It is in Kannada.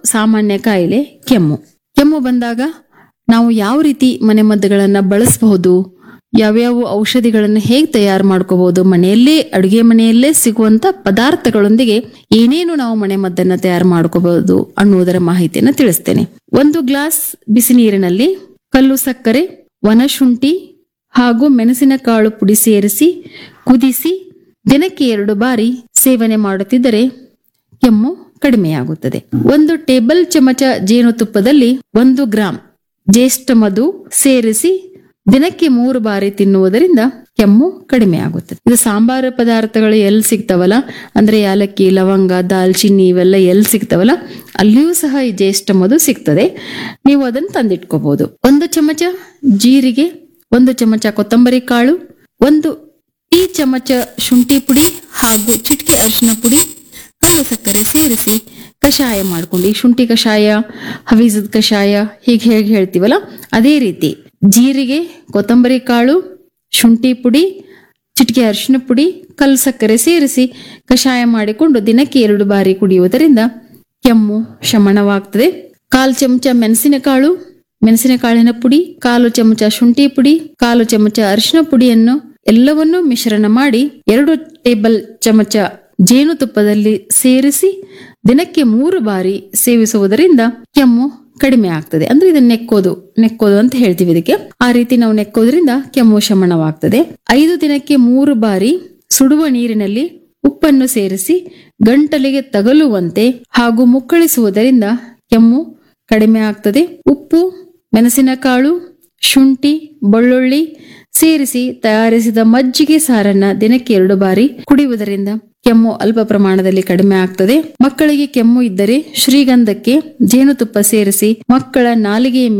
ಸಾಮಾನ್ಯ ಕಾಯಿಲೆ ಕೆಮ್ಮು ಕೆಮ್ಮು ಬಂದಾಗ ನಾವು ಯಾವ ರೀತಿ ಮನೆಮದ್ದುಗಳನ್ನ ಬಳಸಬಹುದು ಯಾವ್ಯಾವ ಔಷಧಿಗಳನ್ನು ಹೇಗೆ ತಯಾರು ಮಾಡ್ಕೋಬಹುದು ಮನೆಯಲ್ಲೇ ಅಡುಗೆ ಮನೆಯಲ್ಲೇ ಸಿಗುವಂತ ಪದಾರ್ಥಗಳೊಂದಿಗೆ ಏನೇನು ನಾವು ಮನೆಮದ್ದನ್ನ ತಯಾರು ಮಾಡ್ಕೋಬಹುದು ಅನ್ನುವುದರ ಮಾಹಿತಿಯನ್ನು ತಿಳಿಸ್ತೇನೆ ಒಂದು ಗ್ಲಾಸ್ ಬಿಸಿ ನೀರಿನಲ್ಲಿ ಕಲ್ಲು ಸಕ್ಕರೆ ವನಶುಂಠಿ ಹಾಗೂ ಮೆಣಸಿನಕಾಳು ಪುಡಿ ಸೇರಿಸಿ ಕುದಿಸಿ ದಿನಕ್ಕೆ ಎರಡು ಬಾರಿ ಸೇವನೆ ಮಾಡುತ್ತಿದ್ದರೆ ಕೆಮ್ಮು ಕಡಿಮೆಯಾಗುತ್ತದೆ ಒಂದು ಟೇಬಲ್ ಚಮಚ ಜೇನುತುಪ್ಪದಲ್ಲಿ ಒಂದು ಗ್ರಾಂ ಜ್ಯೇಷ್ಠ ಮಧು ಸೇರಿಸಿ ದಿನಕ್ಕೆ ಮೂರು ಬಾರಿ ತಿನ್ನುವುದರಿಂದ ಕೆಮ್ಮು ಕಡಿಮೆ ಆಗುತ್ತದೆ ಇದು ಸಾಂಬಾರ ಪದಾರ್ಥಗಳು ಎಲ್ಲಿ ಸಿಗ್ತಾವಲ್ಲ ಅಂದ್ರೆ ಯಾಲಕ್ಕಿ ಲವಂಗ ದಾಲ್ಚಿನ್ನಿ ಇವೆಲ್ಲ ಎಲ್ಲಿ ಸಿಗ್ತಾವಲ್ಲ ಅಲ್ಲಿಯೂ ಸಹ ಈ ಜ್ಯೇಷ್ಠ ಮಧು ಸಿಗ್ತದೆ ನೀವು ಅದನ್ನು ತಂದಿಟ್ಕೋಬಹುದು ಒಂದು ಚಮಚ ಜೀರಿಗೆ ಒಂದು ಚಮಚ ಕೊತ್ತಂಬರಿ ಕಾಳು ಒಂದು ಟೀ ಚಮಚ ಶುಂಠಿ ಪುಡಿ ಹಾಗೂ ಚಿಟಿಕೆ ಅರಿಶಿನ ಪುಡಿ ಕಲ್ಲು ಸಕ್ಕರೆ ಸೇರಿಸಿ ಕಷಾಯ ಮಾಡ್ಕೊಂಡು ಈ ಶುಂಠಿ ಕಷಾಯ ಹವಿಜದ ಕಷಾಯ ಹೀಗೆ ಹೇಗೆ ಹೇಳ್ತೀವಲ್ಲ ಅದೇ ರೀತಿ ಜೀರಿಗೆ ಕೊತ್ತಂಬರಿ ಕಾಳು ಶುಂಠಿ ಪುಡಿ ಚಿಟಿಕೆ ಅರಿಶಿನ ಪುಡಿ ಕಲ್ಲು ಸಕ್ಕರೆ ಸೇರಿಸಿ ಕಷಾಯ ಮಾಡಿಕೊಂಡು ದಿನಕ್ಕೆ ಎರಡು ಬಾರಿ ಕುಡಿಯುವುದರಿಂದ ಕೆಮ್ಮು ಶಮನವಾಗ್ತದೆ ಕಾಲು ಚಮಚ ಮೆಣಸಿನಕಾಳು ಮೆಣಸಿನಕಾಳಿನ ಪುಡಿ ಕಾಲು ಚಮಚ ಶುಂಠಿ ಪುಡಿ ಕಾಲು ಚಮಚ ಅರಿಶಿನ ಪುಡಿಯನ್ನು ಎಲ್ಲವನ್ನೂ ಮಿಶ್ರಣ ಮಾಡಿ ಎರಡು ಟೇಬಲ್ ಚಮಚ ಜೇನುತುಪ್ಪದಲ್ಲಿ ಸೇರಿಸಿ ದಿನಕ್ಕೆ ಮೂರು ಬಾರಿ ಸೇವಿಸುವುದರಿಂದ ಕೆಮ್ಮು ಕಡಿಮೆ ಆಗ್ತದೆ ಅಂದ್ರೆ ಇದನ್ನ ನೆಕ್ಕೋದು ನೆಕ್ಕೋದು ಅಂತ ಹೇಳ್ತೀವಿ ಇದಕ್ಕೆ ಆ ರೀತಿ ನಾವು ನೆಕ್ಕೋದ್ರಿಂದ ಕೆಮ್ಮು ಶಮನವಾಗ್ತದೆ ಐದು ದಿನಕ್ಕೆ ಮೂರು ಬಾರಿ ಸುಡುವ ನೀರಿನಲ್ಲಿ ಉಪ್ಪನ್ನು ಸೇರಿಸಿ ಗಂಟಲಿಗೆ ತಗಲುವಂತೆ ಹಾಗೂ ಮುಕ್ಕಳಿಸುವುದರಿಂದ ಕೆಮ್ಮು ಕಡಿಮೆ ಆಗ್ತದೆ ಉಪ್ಪು ಮೆಣಸಿನಕಾಳು ಶುಂಠಿ ಬೆಳ್ಳುಳ್ಳಿ ಸೇರಿಸಿ ತಯಾರಿಸಿದ ಮಜ್ಜಿಗೆ ಸಾರನ್ನ ದಿನಕ್ಕೆ ಎರಡು ಬಾರಿ ಕುಡಿಯುವುದರಿಂದ ಕೆಮ್ಮು ಅಲ್ಪ ಪ್ರಮಾಣದಲ್ಲಿ ಕಡಿಮೆ ಆಗ್ತದೆ ಮಕ್ಕಳಿಗೆ ಕೆಮ್ಮು ಇದ್ದರೆ ಶ್ರೀಗಂಧಕ್ಕೆ ಜೇನುತುಪ್ಪ ಸೇರಿಸಿ ಮಕ್ಕಳ ನಾಲಿಗೆಯ